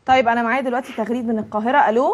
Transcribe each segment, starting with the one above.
طيب انا معايا دلوقتي تغريد من القاهره الو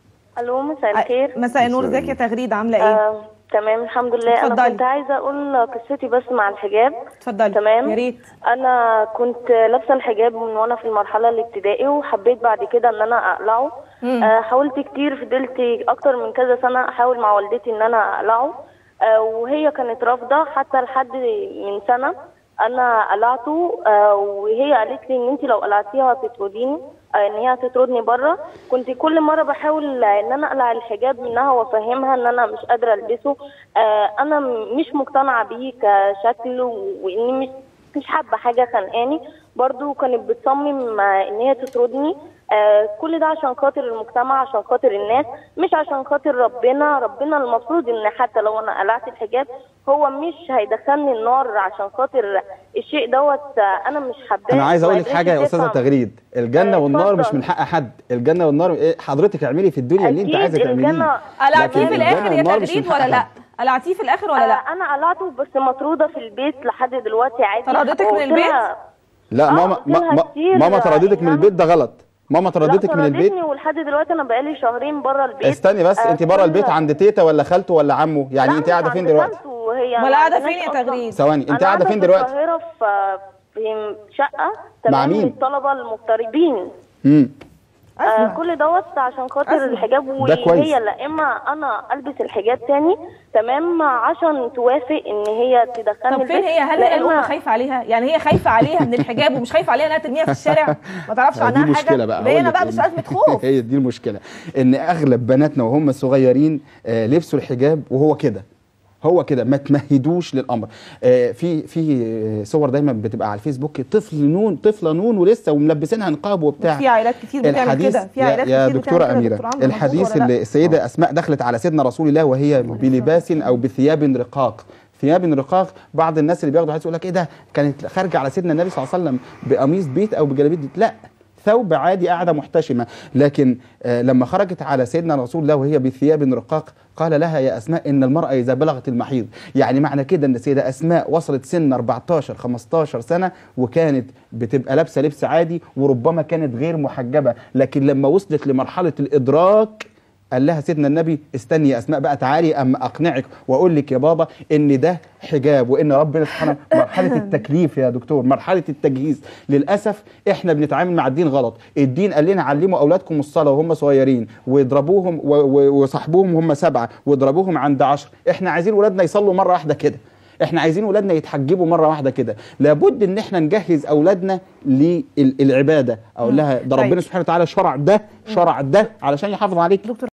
الو مساء الخير مساء النور ازيك يا تغريد عامله ايه آه، تمام الحمد لله اتفضلي. انا كنت عايزه اقول قصتي بس مع الحجاب اتفضلي تمام يا ريت انا كنت لابسه الحجاب من وانا في المرحله الابتدائي وحبيت بعد كده ان انا اقلعه مم. آه حاولت كتير فضلت اكتر من كذا سنه احاول مع والدتي ان انا اقلعه آه وهي كانت رافضه حتى لحد من سنه انا قلعته آه وهي قالت لي ان انت لو قلعتيها هتطرديني آه ان هي هتطردني بره كنت كل مره بحاول ان انا اقلع الحجاب منها وافهمها ان انا مش قادره البسه آه انا م- مش مقتنعه بيه كشكل و- واني مش مش حابه حاجه خانقاني برضو كانت بتصمم آه، ان هي تطردني آه كل ده عشان خاطر المجتمع عشان خاطر الناس مش عشان خاطر ربنا ربنا المفروض ان حتى لو انا قلعت الحجاب هو مش هيدخلني النار عشان خاطر الشيء دوت آه، انا مش حباه انا عايز اقول لك وقدرتي حاجه يا استاذه تفهم. تغريد الجنه آه، والنار مش اتفضل. من حق حد الجنه والنار إيه حضرتك اعملي في الدنيا اللي انت أكيد عايزه تعمليه الجنة- قلعتيه لكن في الجنة الاخر يا والنار مش تغريد من حق ولا لا حد. قلعتيه في الاخر ولا لا آه انا قلعته بس مطروده في البيت لحد دلوقتي عادي طردتك من وقلت البيت؟ لها- لا آه، ماما قلت لها ما كتير ماما طردتك إن من أنا- البيت ده غلط ماما طردتك لا من البيت طردتني ولحد دلوقتي انا بقالي شهرين بره البيت استني بس آه، انت بره البيت كل- عند تيتا ولا خالته ولا عمه يعني لا، انت مش قاعده عند فين دلوقتي خالته، وهي امال ما قاعدة عندناش فين يا أصلاً. تغريد؟ ثواني انت أنا قاعده فين في دلوقتي القاهره في في شقه تمام مين؟ للطلبه المغتربين امم آه اسمع كل دوت عشان خاطر أسمع. الحجاب ده كويس. وهي لا اما انا البس الحجاب تاني تمام عشان توافق ان هي تدخلني طب فين البيت، هي هل لا هي الام إما- خايفه عليها يعني هي خايفه عليها من الحجاب ومش خايفه عليها انها ترميها في الشارع ما تعرفش دي عنها حاجه مشكله بقى يبقى هنا هقول بقى لك مش إن- ازمه خوف هي دي المشكله ان اغلب بناتنا وهم صغيرين آه، لبسوا الحجاب وهو كده هو كده ما تمهدوش للامر آه، في في آه، صور دايما بتبقى على الفيسبوك طفل نون طفله نون ولسه وملبسينها نقاب وبتاع في عائلات كتير بتعمل الحديث كده في يا, عائلات يا كتير دكتوره بتعمل كده. اميره دكتور عمرو، الحديث مظبوط ولا اللي لا؟ السيده اسماء دخلت على سيدنا رسول الله وهي بلباس او بثياب رقاق ثياب رقاق بعض الناس اللي بياخدوا حديث يقول لك ايه ده كانت خارجه على سيدنا النبي صلى الله عليه وسلم بقميص بيت او بجلابيه بيت لا ثوب عادي قاعده محتشمه لكن آه لما خرجت على سيدنا رسول الله وهي بثياب رقاق قال لها يا اسماء ان المراه اذا بلغت المحيض يعني معنى كده ان السيده اسماء وصلت سن 14 15 سنه وكانت بتبقى لابسه لبس عادي وربما كانت غير محجبه لكن لما وصلت لمرحله الادراك قال لها سيدنا النبي استني يا اسماء بقى تعالي اما اقنعك واقول لك يا بابا ان ده حجاب وان ربنا سبحانه مرحله التكليف يا دكتور مرحله التجهيز للاسف احنا بنتعامل مع الدين غلط الدين قال لنا علموا اولادكم الصلاه وهم صغيرين واضربوهم و- و- وصاحبوهم هم سبعه واضربوهم عند عشر احنا عايزين ولادنا يصلوا مره واحده كده احنا عايزين ولادنا يتحجبوا مره واحده كده لابد ان احنا نجهز اولادنا للعباده اقول لها ده طيب. ربنا سبحانه وتعالى شرع ده شرع ده علشان يحافظ عليك دكتور